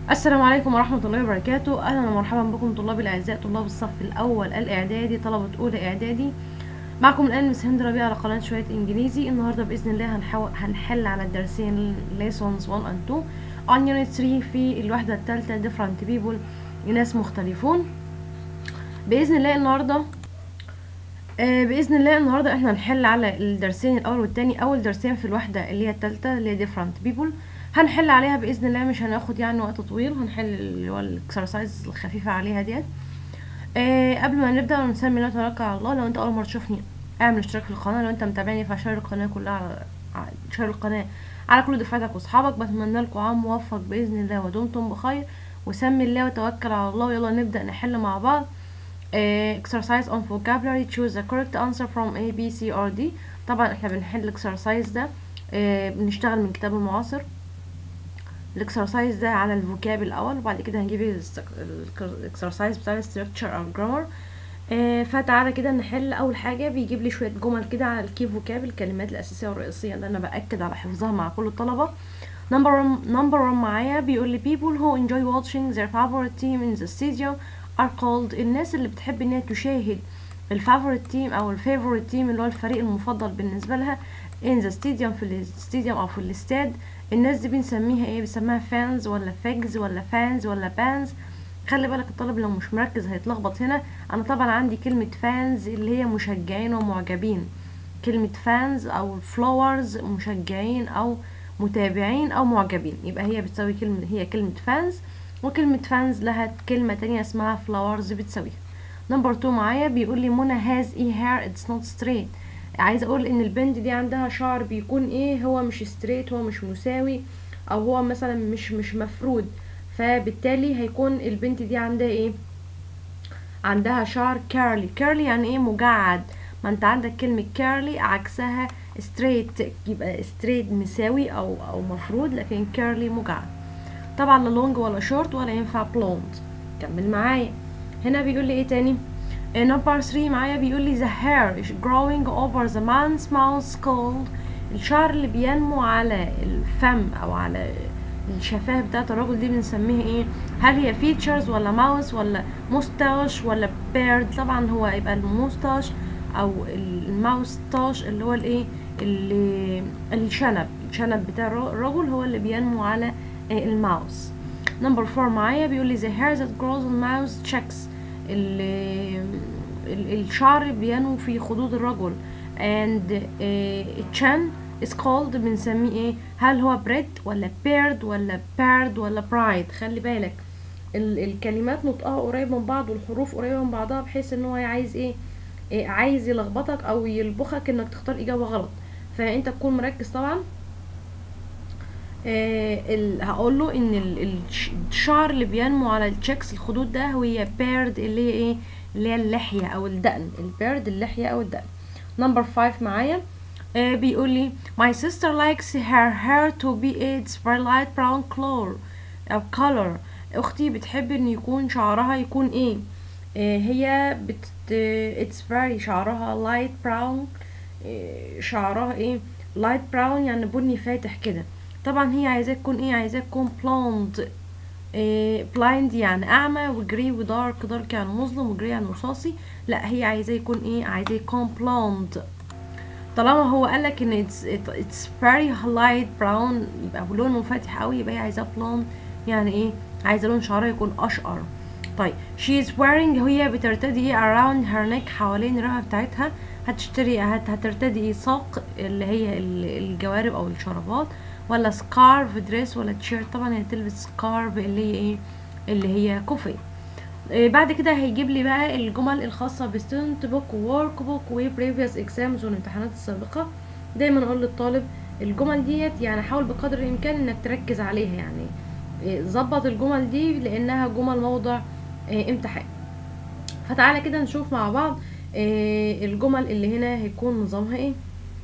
السلام عليكم ورحمة الله وبركاته أهلا ومرحبا بكم طلاب الأعزاء طلاب الصف الأول الإعدادي طلبة أولى إعدادي معكم الآن مس هند ربيع على قناة شوية إنجليزي النهاردة بإذن الله هنحو... هنحل على الدرسين lessons 1 and 2 on unit 3 في الوحدة الثالثة different people ناس مختلفون بإذن الله النهاردة آه بإذن الله النهاردة احنا هنحل على الدرسين الأول والتاني أول درسين في الوحدة اللي هي التالتة اللي هي different people هنحل عليها باذن الله مش هناخد يعني وقت طويل هنحل اللي هو الاكسرسايز الخفيفه عليها ديت آه قبل ما نبدا نسمي الله توكل على الله لو انت اول مره تشوفني اعمل اشتراك في القناه لو انت متابعني فشير القناه كلها على شير القناه على كل دفعتك واصحابك بتمنى لكم عام موفق باذن الله ودمتم بخير وسمي الله وتوكل على الله يلا نبدا نحل مع بعض آه exercise on vocabulary choose the correct answer from A B C or D طبعا احنا بنحل الاكسرسايز ده آه بنشتغل من كتاب المعاصر الاكسرسايز ده على الفوكاب الاول وبعد كده هنجيب الاكسرسايز بتاع الستركتشر او الجرامر آه فتعالى كده نحل اول حاجه بيجيب لي شويه جمل كده على الكي فوكاب الكلمات الاساسيه والرئيسيه اللي انا باكد على حفظها مع كل الطلبه نمبر نمبر 1 معايا بيقول لي people who enjoy watching their favorite team in the stadium are called الناس اللي بتحب ان هي تشاهد الفافوريت تيم او الفيفوريت تيم اللي هو الفريق المفضل بالنسبه لها in the stadium في الاستاديوم او في الاستاد الناس دي بنسميها ايه بنسميها فانز ولا فيجز ولا فانز ولا بانز خلي بالك الطالب لو مش مركز هيتلخبط هنا انا طبعا عندي كلمة فانز اللي هي مشجعين ومعجبين كلمة فانز او فلورز مشجعين او متابعين او معجبين يبقى هي بتساوي كلمة هي كلمة فانز وكلمة فانز لها كلمة تانية اسمها فلاورز بتساويها نمبر 2 معايا بيقول لي منى هاز ايه هير اتس نوت ستريت عايزه اقول ان البنت دي عندها شعر بيكون ايه هو مش ستريت هو مش مساوي او هو مثلا مش مش مفرود فبالتالي هيكون البنت دي عندها ايه عندها شعر كيرلي كيرلي يعني ايه مجعد ما انت عندك كلمة كيرلي عكسها ستريت يبقى ستريت مساوي او او مفرود لكن كيرلي مجعد طبعا لا لونج ولا شورت ولا ينفع بلوند كمل معايا هنا بيقول لي ايه تاني نمبر 3 معايا بيقول لي the hair is growing over the man's mouth called الشعر اللي بينمو على الفم او على الشفاه بتاعت الراجل دي بنسميها ايه هل هي features ولا ماوس ولا موستاش ولا بيرد طبعا هو يبقى الموستاش او الماوستاش اللي هو الايه اللي الشنب الشنب بتاع الرجل هو اللي بينمو على الماوس نمبر 4 معايا بيقول لي the hair that grows on mouse checks الشعر بينمو في خدود الرجل and uh, chin is called بنسميه ايه هل هو بريد ولا بيرد ولا بيرد ولا برايد خلي بالك ال الكلمات نطقها قريب من بعض والحروف قريبه من بعضها بحيث ان هو عايز ايه, إيه عايز يلخبطك او يلبخك انك تختار اجابه غلط فانت تكون مركز طبعا آه هقول له ان ال الشعر اللي بينمو على التشيكس الخدود ده هي بيرد اللي هي ايه اللي هي اللحيه او الدقن البيرد اللحيه او الدقن نمبر 5 معايا آه بيقول لي my sister likes her hair to be its light brown color او color اختي بتحب ان يكون شعرها يكون ايه آه هي بت it's very شعرها light brown آه شعرها ايه light brown يعني بني فاتح كده طبعا هي عايزاه تكون ايه عايزاه تكون بلوند إيه بلايند يعني اعمى وجري ودارك دارك يعني مظلم وجري يعني رصاصي لا هي عايزاه يكون ايه عايزاه يكون بلوند طالما هو قالك ان اتس اتس فيري لايت براون يبقى لونه فاتح قوي يبقى هي عايزاه بلوند يعني ايه عايزه لون شعرها يكون اشقر طيب she is wearing هي بترتدي ايه around her neck حوالين الرقبه بتاعتها هتشتري هت هترتدي ايه ساق اللي هي الجوارب او الشرابات ولا سكارف دريس ولا تيشيرت طبعا هي تلبس سكارف اللي هي ايه اللي هي كوفي إيه بعد كده هيجيب لي بقى الجمل الخاصة بستودنت بوك وورك بوك وبريفيوس اكزامز والامتحانات السابقة دايما اقول للطالب الجمل ديت يعني حاول بقدر الامكان انك تركز عليها يعني ظبط إيه الجمل دي لانها جمل موضع إيه امتحان فتعالى كده نشوف مع بعض الجمل اللي هنا هيكون نظامها ايه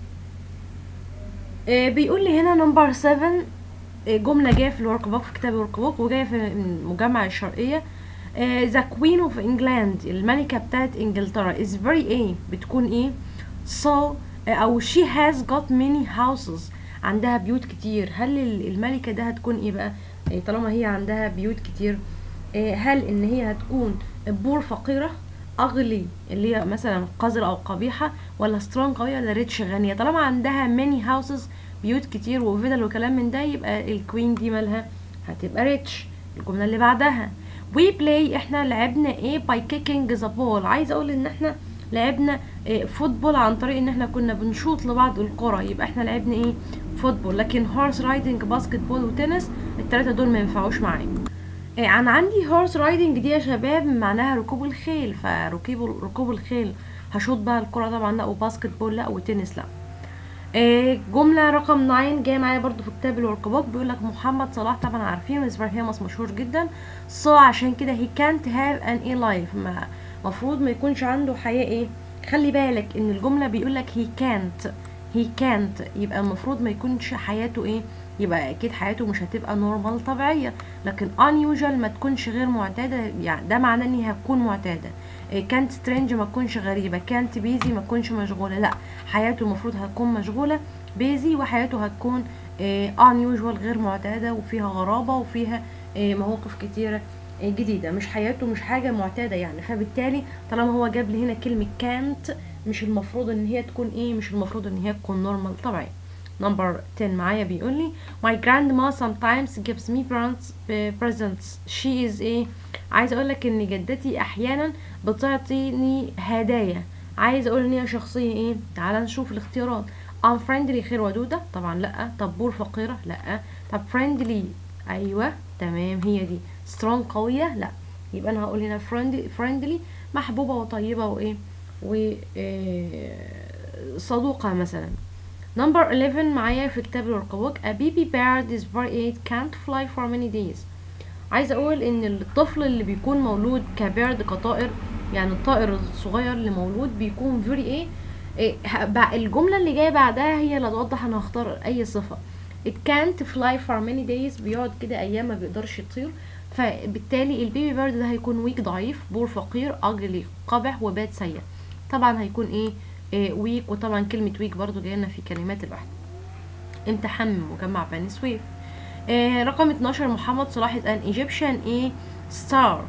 بيقول لي هنا نمبر 7 جملة جاية في الورك بوك في كتاب الورك بوك وجاية في المجمع الشرقية ذا كوين اوف انجلاند الملكة بتاعت انجلترا is very ايه بتكون ايه so او she has got many houses عندها بيوت كتير هل الملكة ده هتكون ايه بقى إيه طالما هي عندها بيوت كتير إيه هل ان هي هتكون بور فقيرة اغلي اللي هي مثلا قذرة او قبيحة ولا سترونج قوية ولا ريتش غنية طالما عندها ماني هاوسز بيوت كتير وفيدل وكلام من ده يبقى الكوين دي مالها هتبقى ريتش الجملة اللي بعدها وي بلاي احنا لعبنا ايه باي كيكينج ذا بول عايز اقول ان احنا لعبنا إيه فوتبول عن طريق ان احنا كنا بنشوط لبعض الكرة يبقى احنا لعبنا ايه فوتبول لكن هورس رايدنج باسكت بول وتنس التلاتة دول ما ينفعوش معايا إيه انا عندي هورس رايدنج دي يا شباب معناها ركوب الخيل فركوب ركوب الخيل هشوط بقى الكرة طبعا لا وباسكت بول لا وتنس لا إيه جملة رقم 9 جاية معايا برضو في كتاب الورك بوك بيقول لك محمد صلاح طبعا عارفين مستر فيموس مشهور جدا so عشان كده he can't have an a life ما مفروض ما يكونش عنده حياة ايه خلي بالك ان الجملة بيقول لك he can't he can't يبقى المفروض ما يكونش حياته ايه يبقى اكيد حياته مش هتبقى نورمال طبيعية لكن unusual ما تكونش غير معتادة يعني ده معناه ان هي هتكون معتادة كانت سترينج ما تكونش غريبة كانت بيزي ما تكونش مشغولة لا حياته المفروض هتكون مشغولة بيزي وحياته هتكون unusual غير معتادة وفيها غرابة وفيها مواقف كتيرة جديدة مش حياته مش حاجة معتادة يعني فبالتالي طالما هو جاب لي هنا كلمة كانت مش المفروض ان هي تكون ايه مش المفروض ان هي تكون نورمال طبيعي نمبر 10 معايا بيقول لي my grandma sometimes gives me presents she is ايه عايز اقول لك ان جدتي احيانا بتعطيني هدايا عايز اقول ان هي شخصيه ايه تعال نشوف الاختيارات unfriendly خير ودوده طبعا لا طب بور فقيره لا طب friendly ايوه تمام هي دي strong قويه لا يبقى انا هقول هنا friendly, friendly محبوبه وطيبه وايه و صدوقه مثلا نمبر 11 معايا في كتاب الورك a baby bird is very it can't fly for many days عايزه اقول ان الطفل اللي بيكون مولود كبيرد كطائر يعني الطائر الصغير اللي مولود بيكون very ايه, إيه الجمله اللي جايه بعدها هي اللي هتوضح انا هختار اي صفه it can't fly for many days بيقعد كده ايام ما بيقدرش يطير فبالتالي البيبي بيرد ده هيكون ويك ضعيف بور فقير اجلي قبح وباد سيء طبعا هيكون ايه, إيه ويك وطبعا كلمه ويك برضو جايه لنا في كلمات الواحد امتحان مجمع بني سويف آه رقم 12 محمد صلاح is an Egyptian ايه ستار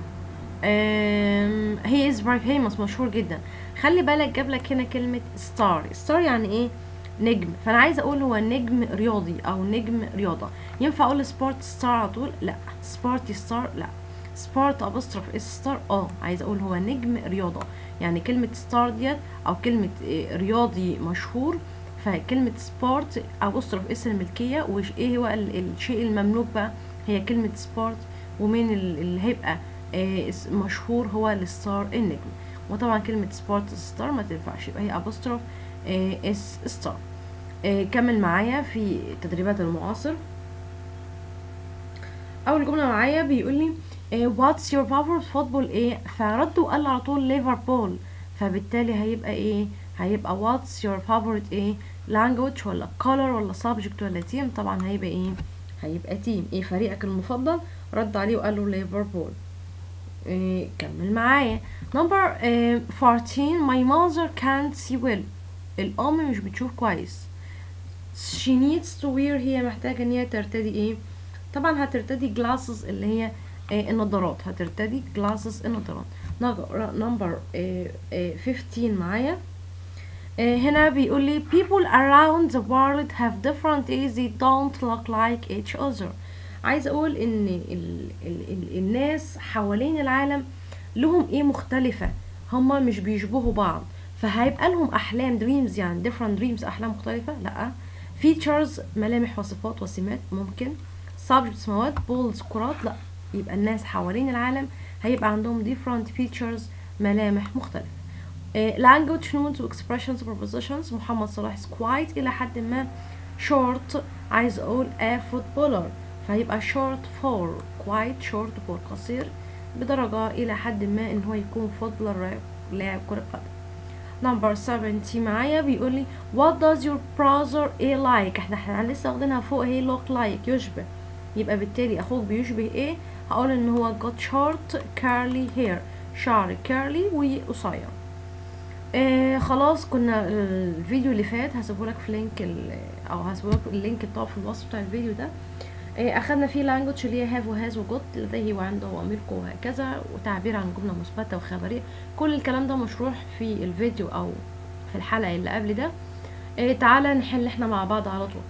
هي از very famous مشهور جدا خلي بالك جاب لك هنا كلمة ستار ستار يعني ايه نجم فانا عايزه اقول هو نجم رياضي او نجم رياضه ينفع اقول سبورت ستار على طول لا سبورتي ستار لا سبورت ابوستروف اس ستار اه عايزه اقول هو نجم رياضه يعني كلمه ستار ديت او كلمه رياضي مشهور فكلمة سبورت أبوستروف اسم الملكية وإيه هو الشيء المملوك بقى هي كلمة سبورت ومن اللي هيبقى مشهور هو الستار النجم وطبعا كلمة سبورت ستار ما تنفعش يبقى هي أبوستروف اس ستار كمل معايا في تدريبات المعاصر أول جملة معايا بيقول لي واتس يور favorite فوتبول ايه فرد وقال على طول ليفربول فبالتالي هيبقى ايه هيبقى what's your favorite ايه language ولا color ولا subject ولا team طبعا هيبقى ايه هيبقى team ايه فريقك المفضل رد عليه وقال له ليفربول إيه كمل معايا number إيه 14 my mother can't see well الام مش بتشوف كويس she needs to wear هي محتاجة ان هي ترتدي ايه طبعا هترتدي glasses اللي هي إيه النظارات هترتدي glasses النظارات نمبر 15 معايا هنا بيقول لي people around the world have different ways they don't look like each other عايز اقول ان ال ال ال الناس حوالين العالم لهم ايه مختلفة هما مش بيشبهوا بعض فهيبقى لهم احلام dreams يعني different dreams احلام مختلفة لا features ملامح وصفات وسمات ممكن subjects مواد balls كرات لا يبقى الناس حوالين العالم هيبقى عندهم different features ملامح مختلفة language notes و expressions prepositions محمد صلاح is quite إلى حد ما short عايز أقول a footballer فهيبقى short for quite short for قصير بدرجة إلى حد ما إن هو يكون footballer لاعب كرة قدم number 70 معايا بيقول لي what does your brother a like احنا احنا لسه واخدينها فوق هي look like يشبه يبقى بالتالي أخوك بيشبه ايه هقول إن هو got short curly hair شعر كيرلي وقصير آه خلاص كنا الفيديو اللي فات هسيبه لك في لينك او هسيبه لك اللينك بتاعه في الوصف بتاع الفيديو ده إيه اخدنا فيه language اللي هي have وهاز وجوت لديه وعنده واملكه وهكذا وتعبير عن جمله مثبته وخبريه كل الكلام ده مشروح في الفيديو او في الحلقه اللي قبل ده إيه تعالى نحل احنا مع بعض على طول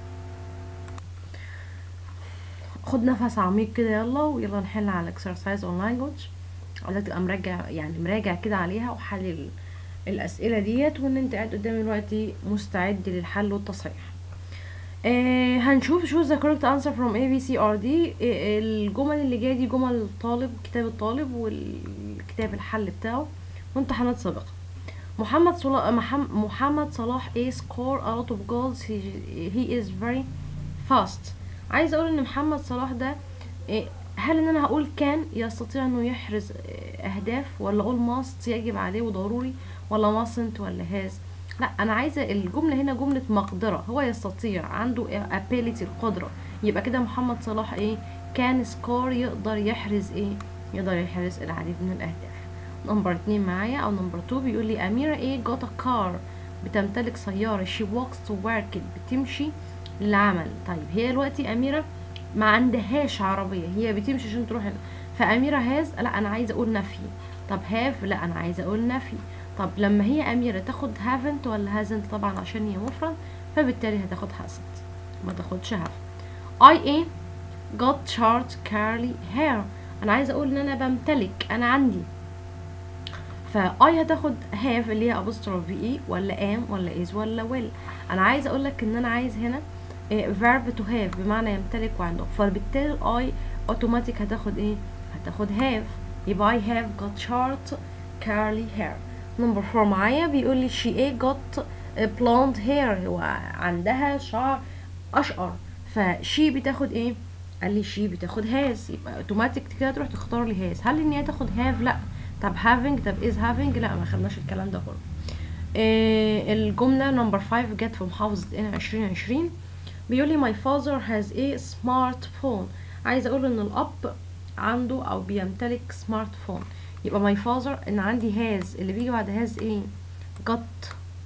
خد نفس عميق كده يلا ويلا نحل على الاكسرسايز اون لانجوج عايزك تبقى مراجع يعني مراجع كده عليها وحل الاسئله ديت وان انت قاعد قدامي دلوقتي مستعد للحل والتصحيح آه هنشوف شو the correct answer from A B C R D آه الجمل اللي جايه دي جمل الطالب كتاب الطالب والكتاب الحل بتاعه وامتحانات سابقه محمد صلاح محمد صلاح A score a lot of goals he, he is very fast عايز اقول ان محمد صلاح ده آه هل ان انا هقول كان يستطيع انه يحرز اهداف ولا اقول ماست يجب عليه وضروري ولا ماسنت ولا هاز لا انا عايزه الجمله هنا جمله مقدره هو يستطيع عنده ability القدره يبقى كده محمد صلاح ايه كان سكور يقدر يحرز ايه يقدر يحرز العديد من الاهداف نمبر اتنين معايا او نمبر تو بيقول لي اميره ايه جوت كار بتمتلك سياره شي walks to work بتمشي للعمل طيب هي دلوقتي اميره ما عندهاش عربيه هي بتمشي عشان تروح فاميره هاز لا انا عايزه اقول نفي طب هاف لا انا عايزه اقول نفي طب لما هي اميره تاخد هافنت ولا هازنت طبعا عشان هي مفرد فبالتالي هتاخد هازنت ما تاخدش هاف اي ايه got short curly hair انا عايزه اقول ان انا بمتلك انا عندي فاي هتاخد هاف اللي هي apostrophe اي ولا ام ولا is ولا will انا عايزه اقول لك ان انا عايز هنا verb to have بمعنى يمتلك وعنده فبالتالي اي اوتوماتيك هتاخد ايه هتاخد have يبقى I have got short curly hair نمبر فور معايا بيقول لي she a got blonde hair هو عندها شعر اشقر فشي بتاخد ايه قال لي شي بتاخد هاز يبقى اوتوماتيك كده تروح تختار لي هاز هل ان هي تاخد have لا طب having طب is having لا ما خدناش الكلام ده كله إيه الجمله نمبر 5 جت في محافظه ان 2020 بيقول لي my father has a smartphone عايز اقول ان الاب عنده او بيمتلك سمارت فون يبقى my father ان عندي has اللي بيجي بعد has ايه got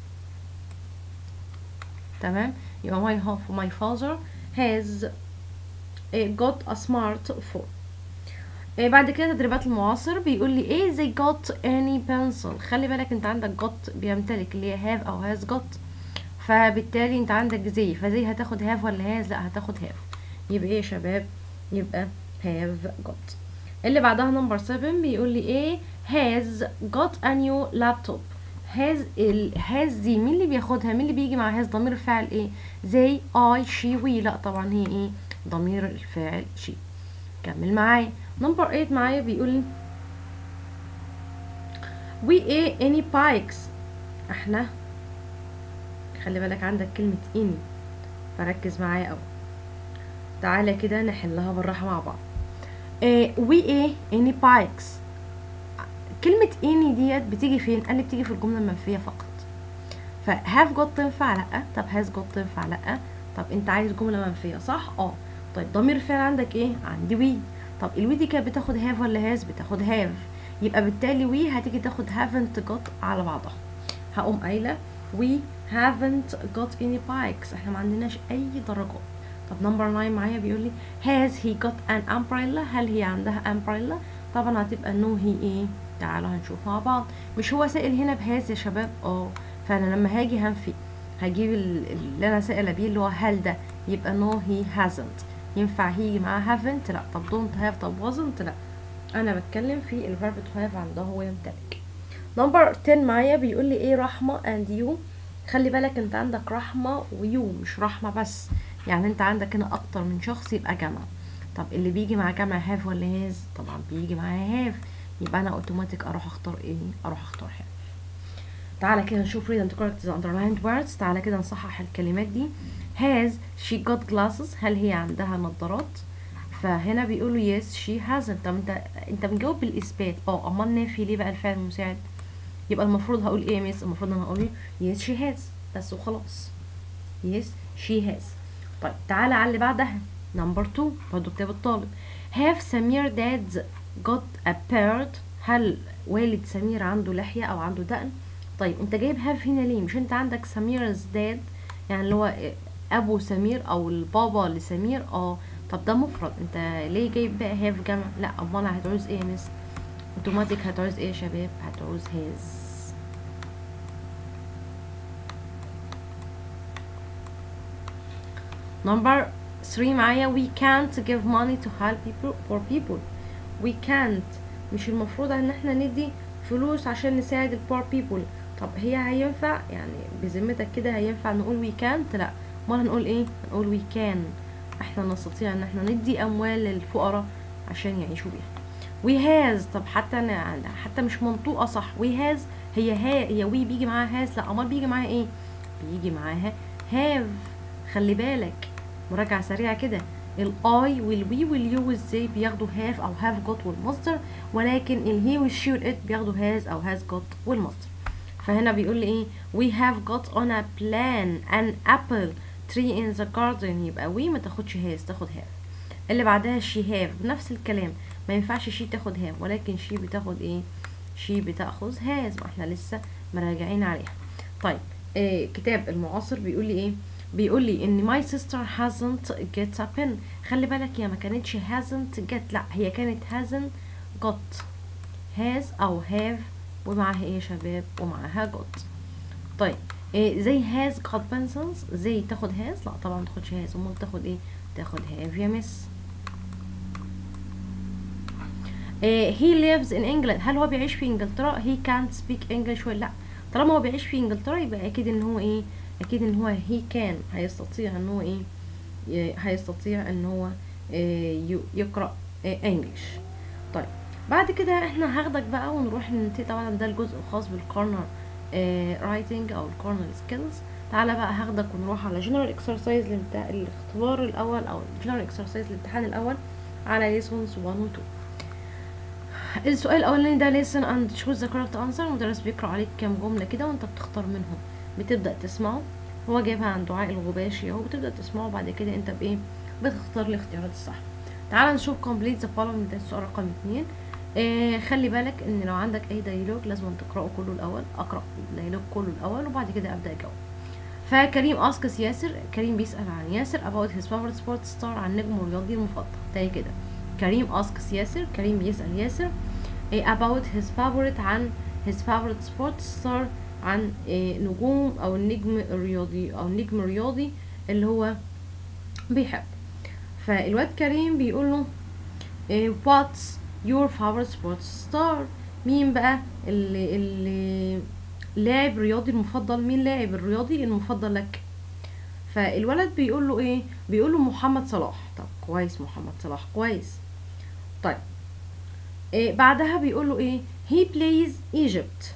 تمام يبقى my, my father has got a smartphone إيه بعد كده تدريبات المعاصر بيقول لي ايه they got any pencil خلي بالك انت عندك got بيمتلك اللي هي have او has got فبالتالي انت عندك زي فزي هتاخد have ولا has لا هتاخد have يبقى ايه يا شباب يبقى have got اللي بعدها نمبر 7 بيقول لي ايه has got a new laptop has ال has دي مين اللي بياخدها مين اللي بيجي مع has ضمير الفاعل ايه زي I she we لا طبعا هي ايه ضمير الفاعل she كمل معايا نمبر 8 معايا بيقول لي we ايه any bikes احنا خلي بالك عندك كلمة any فركز معايا قوي تعالى كده نحلها بالراحة مع بعض إيه وي ايه اني بايكس كلمة اني ديت بتيجي فين؟ قال لي بتيجي في الجملة المنفية فقط فهاف جوت تنفع لأ طب هاز جوت تنفع لأ طب انت عايز جملة منفية صح؟ اه طيب ضمير الفعل عندك ايه؟ عندي وي طب الوي دي كانت بتاخد هاف ولا هاز؟ بتاخد هاف يبقى بالتالي وي هتيجي تاخد هافنت جوت على بعضها هقوم قايلة وي haven't got any bikes احنا ما عندناش اي درجات طب نمبر 9 معايا بيقول لي has he got an umbrella هل هي عندها umbrella طبعا هتبقى no he ايه تعالوا هنشوف مع بعض مش هو سائل هنا بهاز يا شباب اه فانا لما هاجي هنفي هجيب اللي انا سائله بيه اللي هو هل ده يبقى no he hasn't ينفع هيجي معاه haven't لا طب don't have طب wasn't لا انا بتكلم في الفيرب to have عندها هو يمتلك نمبر 10 معايا بيقول لي ايه رحمه and you خلي بالك انت عندك رحمه ويو مش رحمه بس يعني انت عندك هنا اكتر من شخص يبقى جمع طب اللي بيجي مع جمع هاف ولا هاز طبعا بيجي معاه هاف يبقى انا اوتوماتيك اروح اختار ايه اروح اختار هاف تعالى كده نشوف read and correct the underlined words تعالى كده نصحح الكلمات دي has she got glasses هل هي عندها نظارات فهنا بيقولوا yes she hasn't طب انت انت بنجاوب بالاثبات اه امال نافي ليه بقى الفعل المساعد يبقى المفروض هقول ايه يا ميس المفروض انا هقول yes she has بس وخلاص yes she has طيب تعالى على اللي بعدها نمبر 2 برضه كتاب الطالب have سمير dads got a beard هل والد سمير عنده لحية او عنده دقن طيب انت جايب have هنا ليه مش انت عندك سمير's dad يعني اللي هو ابو سمير او البابا لسمير اه طب ده مفرد انت ليه جايب بقى هاف جمع لا امال هتعوز ايه يا مس اوتوماتيك هتعوز ايه يا شباب هتعوز هاز نمبر 3 معايا we can't give money to help people for people we can't مش المفروض ان احنا ندي فلوس عشان نساعد ال poor people طب هي هينفع يعني بذمتك كده هينفع نقول we can't لا امال هنقول ايه هنقول we can احنا نستطيع ان احنا ندي اموال للفقراء عشان يعيشوا بيها we has طب حتى أنا حتى مش منطوقه صح we has هي ها هي وي بيجي معاها has لا امال بيجي معاها ايه بيجي معاها have خلي بالك مراجعة سريعة كده الاي والوي واليو والزي بياخدوا هاف او هاف جوت والمصدر ولكن الهي والشي والات بياخدوا هاز او هاز جوت والمصدر فهنا بيقول لي ايه we have got on a plan an apple tree in the garden يبقى we ما تاخدش هاز تاخد هاف اللي بعدها she have بنفس الكلام ما ينفعش شي تاخد هاف ولكن شي بتاخد ايه شي بتاخذ هاز ما احنا لسه مراجعين عليها طيب إيه كتاب المعاصر بيقول لي ايه بيقول لي ان my sister hasn't get a pen خلي بالك هي ما كانتش hasn't get لا هي كانت hasn't got has او have ومعاها ايه يا شباب ومعاها got طيب إيه زي has got pencils زي تاخد has لا طبعا ما تاخدش has امال تاخد ايه تاخد have يا مس إيه he lives in England هل هو بيعيش في انجلترا he can't speak English ولا لا طالما هو بيعيش في انجلترا يبقى اكيد ان هو ايه اكيد ان هو هي كان هيستطيع ان هو ايه هيستطيع ان هو إيه يقرا انجلش طيب بعد كده احنا هاخدك بقى ونروح ننتهي طبعا ده الجزء الخاص بالكورنر رايتنج او الكورنر سكيلز تعالى بقى هاخدك ونروح على جنرال اكسرسايز الاختبار الاول او جنرال اكسرسايز الامتحان الاول على ليسونز 1 و 2 السؤال الاولاني ده listen and choose the correct answer المدرس بيقرا عليك كام جمله كده وانت بتختار منهم بتبدا تسمعه هو جايبها عن دعاء الغباشي اهو بتبدا تسمعه بعد كده انت بايه بتختار الاختيارات الصح تعال نشوف complete the following ده السؤال رقم اتنين آه خلي بالك ان لو عندك اي دايلوج لازم تقراه كله الاول اقرا الدايلوج كله الاول وبعد كده ابدا اجاوب فكريم اسكس ياسر كريم بيسال عن ياسر about his favorite sports star عن نجمه الرياضي المفضل تاني كده كريم اسكس ياسر كريم بيسال ياسر آه about his favorite عن his favorite sports star عن آه نجوم او النجم الرياضي او النجم الرياضي اللي هو بيحب فالواد كريم بيقول له آه what's your favorite sports star مين بقى اللي اللي لاعب رياضي المفضل مين لاعب الرياضي المفضل لك فالولد بيقول له ايه بيقول له محمد صلاح طب كويس محمد صلاح كويس طيب إيه بعدها بيقول له ايه he plays Egypt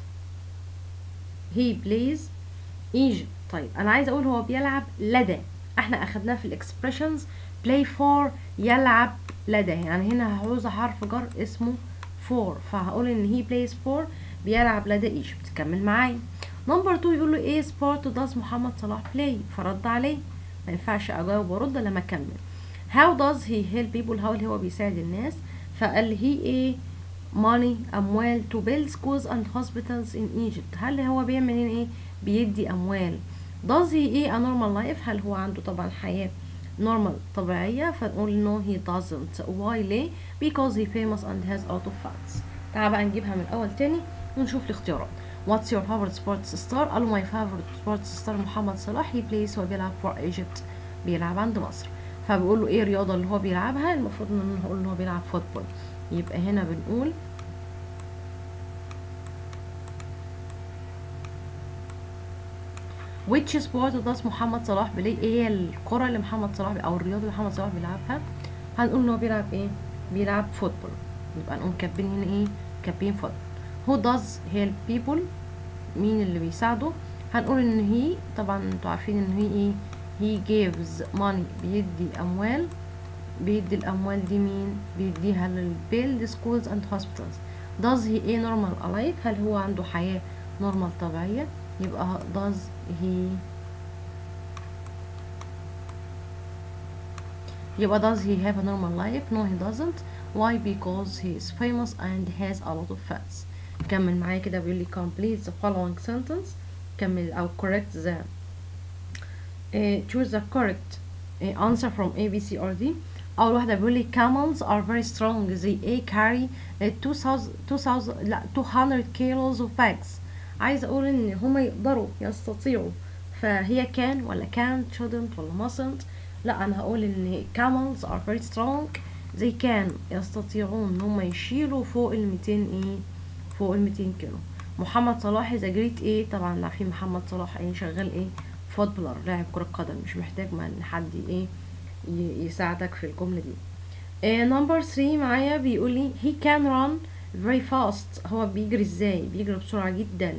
he plays Egypt طيب انا عايزه اقول هو بيلعب لدى احنا اخدناه في الاكسبريشنز play for يلعب لدى يعني هنا هعوز حرف جر اسمه for فهقول ان he plays for بيلعب لدى ايجيبت كمل معايا نمبر 2 يقول له ايه سبورت داز محمد صلاح بلاي فرد عليه ما ينفعش اجاوب وارد لما اكمل how does he help people how هو بيساعد الناس فقال he ايه money اموال to build schools and hospitals in Egypt هل هو بيعمل ايه بيدي اموال does he ايه a normal life هل هو عنده طبعا حياه normal طبيعيه فنقول no he doesn't why ليه because he famous and has a lot of fans تعال بقى نجيبها من الاول تاني ونشوف الاختيارات What's your favorite sports star؟ قالوا my favorite sports star محمد صلاح he plays هو بيلعب for Egypt بيلعب عند مصر فبيقول له ايه الرياضة اللي هو بيلعبها المفروض ان نقول ان هو بيلعب فوتبول يبقى هنا بنقول which sport does محمد صلاح بلاي ايه هي الكرة اللي محمد صلاح او الرياضة اللي محمد صلاح بيلعبها هنقول ان هو بيلعب ايه بيلعب فوتبول يبقى نقوم كاتبين هنا ايه كاتبين فوتبول who does help people مين اللي بيساعده هنقول ان هي طبعا انتوا عارفين ان هي ايه he gives money بيدي اموال بيدي الاموال دي مين بيديها للبيلد schools and hospitals does he ايه normal alive هل هو عنده حياة نورمال طبيعية يبقى does he يبقى does he have a normal life no he doesn't why because he is famous and has a lot of fans كمل معايا كده بيقول لي complete the following sentence كمل أو correct the uh, choose the correct uh, answer from A B C or D اول واحده بيقول لي camels are very strong they a carry uh, 2000 2000 لا 200 kilos of bags عايزه اقول ان هما يقدروا يستطيعوا فهي كان ولا can't shouldn't ولا mustn't لا انا هقول ان camels are very strong زي كان يستطيعون ان هم يشيلوا فوق ال 200 ايه فوق ال 200 كيلو محمد صلاح اذا جريت ايه طبعا عارفين محمد صلاح ايه شغال ايه فوتبولر لاعب كرة قدم مش محتاج ما ان حد ايه ي- يساعدك في الجملة دي نمبر 3 معايا بيقول لي he can run very fast هو بيجري ازاي بيجري بسرعة جدا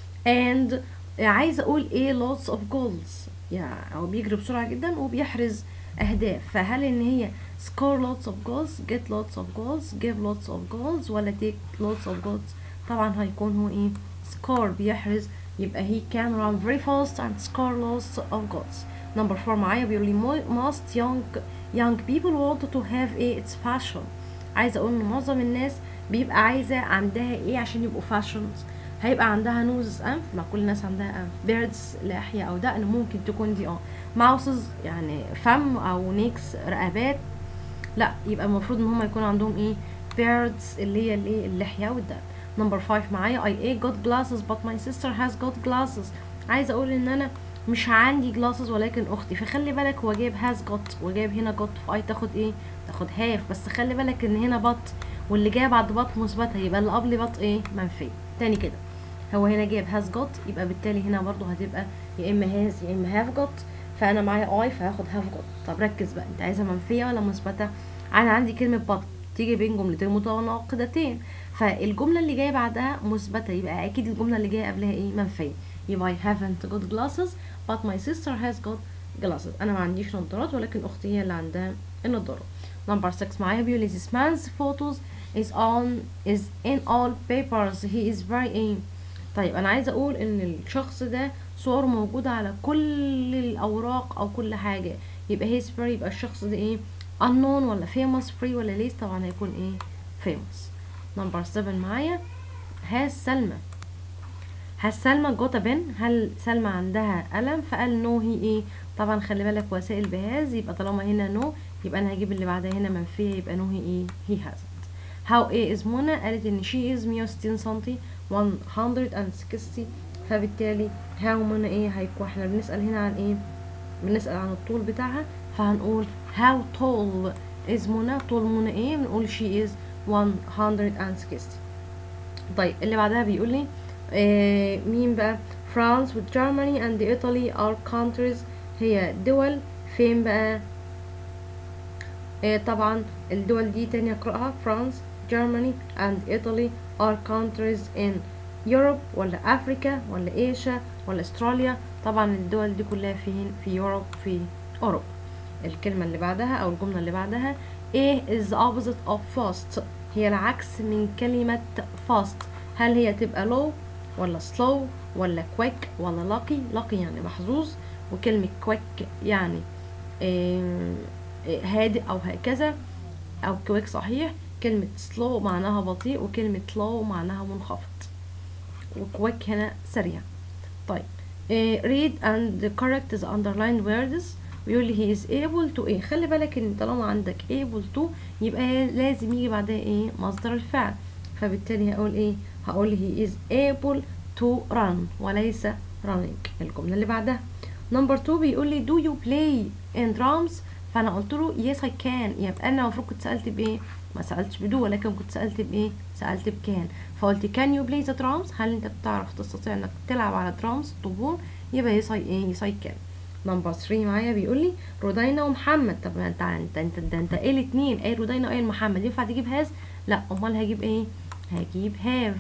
and عايزة اقول ايه lots of goals يعني هو بيجري بسرعة جدا وبيحرز اهداف فهل ان هي score lots of goals get lots of goals give lots of goals ولا take lots of goals طبعا هيكون هو ايه score بيحرز يبقى he can run very fast and score lots of goals number 4 معايا بيقول لي "Mo- most young young people want to have a it's fashion عايزه اقول ان معظم الناس بيبقى عايزه عندها ايه عشان يبقوا فاشونز هيبقى عندها نوز انف ما كل الناس عندها انف بيردز لحيه او دقن ممكن تكون دي اه ماوسز يعني فم او نيكس رقبات لا يبقى المفروض ان هم يكون عندهم ايه beards اللي هي الايه اللحيه والدقن نمبر 5 معايا I a got glasses but my sister has got glasses عايزه اقول ان انا مش عندي glasses ولكن اختي فخلي بالك هو جايب has got وجايب هنا got فاي تاخد ايه تاخد have بس خلي بالك ان هنا but واللي جاي بعد but مثبته يبقى اللي قبل but ايه منفي تاني كده هو هنا جايب has got يبقى بالتالي هنا برضو هتبقى يا اما has يا اما have got فانا معايا I فهاخد have got طب ركز بقى انت عايزها منفيه ولا مثبته انا عندي كلمه but تيجي بين جملتين متناقضتين فالجمله اللي جايه بعدها مثبته يبقى اكيد الجمله اللي جايه قبلها ايه منفيه يبقى I haven't got glasses but my sister has got glasses انا ما عنديش نظارات ولكن اختي هي اللي عندها النظاره نمبر 6 معايا بيقول لي this man's photos is on is in all papers he is very aim طيب انا عايزه اقول ان الشخص ده صوره موجوده على كل الاوراق او كل حاجه يبقى he's very يبقى الشخص ده ايه unknown ولا famous free ولا ليس طبعا هيكون ايه famous نمبر 7 معايا has سلمى هل سلمى جوتا بن هل سلمى عندها قلم فقال نو هي ايه طبعا خلي بالك وسائل بهاز يبقى طالما هنا نو يبقى انا هجيب اللي بعدها هنا منفيه يبقى نو هي ايه هي hasn't how ايه is منى قالت ان she is 160 سنتي 160 فبالتالي how منى ايه هيكون احنا بنسأل هنا عن ايه بنسأل عن الطول بتاعها فهنقول how tall is منى طول منى ايه بنقول she is 160 طيب اللي بعدها بيقول لي آه مين بقى فرانس وجرماني and Italy are countries هي دول فين بقى آه طبعا الدول دي تاني اقرأها فرانس جرماني and Italy are countries in Europe ولا أفريكا ولا إيشيا ولا أستراليا طبعا الدول دي كلها فين في يوروب في أوروبا الكلمة اللي بعدها أو الجملة اللي بعدها إيه is the opposite of fast هي العكس من كلمة fast هل هي تبقى low ولا slow ولا quick ولا lucky lucky يعني محظوظ وكلمة quick يعني آه هادئ أو هكذا أو quick صحيح كلمة slow معناها بطيء وكلمة low معناها منخفض وquick هنا سريع طيب آه read and correct the underlined words بيقول لي he is able to ايه خلي بالك ان طالما عندك able to يبقى لازم يجي بعدها ايه مصدر الفعل فبالتالي هقول ايه هقول he is able to run وليس running الجملة اللي بعدها نمبر 2 بيقول لي do you play in drums فانا قلت له yes I can يبقى انا المفروض كنت سألت بايه ما سألتش بدو ولكن كنت سألت بايه سألت بكان فقلت can you play the drums هل انت بتعرف تستطيع انك تلعب على درامز طبول يبقى yes I ايه yes I can نمبر 3 معايا بيقول لي رودينا ومحمد طب انت انت انت انت, انت ايه الاثنين ايه رودينا وايه محمد ينفع تجيب هاز لا امال هجيب ايه هجيب هاف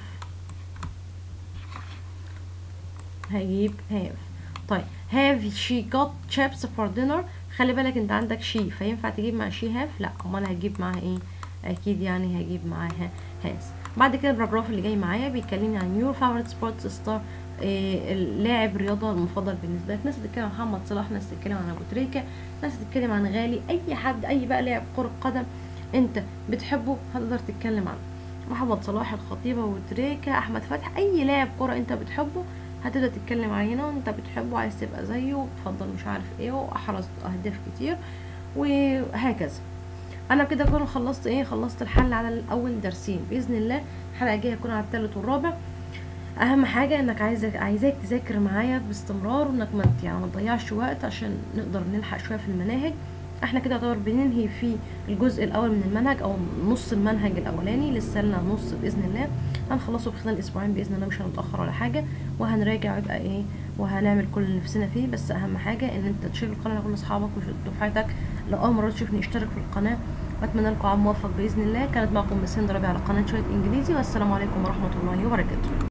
هجيب هاف طيب هاف شي جوت chips فور دينر خلي بالك انت عندك شي فينفع تجيب مع شي هاف لا امال هجيب معاها ايه اكيد يعني هجيب معاها هاز بعد كده البراجراف اللي جاي معايا بيكلمني عن يور فاورت سبورتس ستار إيه اللاعب الرياضة المفضل بالنسبة لك ناس تتكلم عن محمد صلاح ناس تتكلم عن ابو تريكة ناس تتكلم عن غالي اي حد اي بقى لاعب كرة قدم انت بتحبه هتقدر تتكلم عنه محمد صلاح الخطيبة وتريكة احمد فتحي اي لاعب كرة انت بتحبه هتبدا تتكلم عليه وانت بتحبه عايز تبقى زيه بتفضل مش عارف ايه واحرز اهداف كتير وهكذا انا كده اكون خلصت ايه خلصت الحل على الاول درسين باذن الله الحلقه الجايه هتكون على الثالث والرابع اهم حاجه انك عايزك عايزاك تذاكر معايا باستمرار وانك ما يعني ما تضيعش وقت عشان نقدر نلحق شويه في المناهج احنا كده يعتبر بننهي في الجزء الاول من المنهج او نص المنهج الاولاني لسه لنا نص باذن الله هنخلصه في خلال اسبوعين باذن الله مش هنتاخر ولا حاجه وهنراجع ويبقى ايه وهنعمل كل اللي نفسنا فيه بس اهم حاجه ان انت تشير القناه لكل اصحابك ودفعتك لو اول مره تشوفني اشترك في القناه واتمنى لكم عام موفق باذن الله كانت معكم مس هند ربيع على قناه شويه انجليزي والسلام عليكم ورحمه الله وبركاته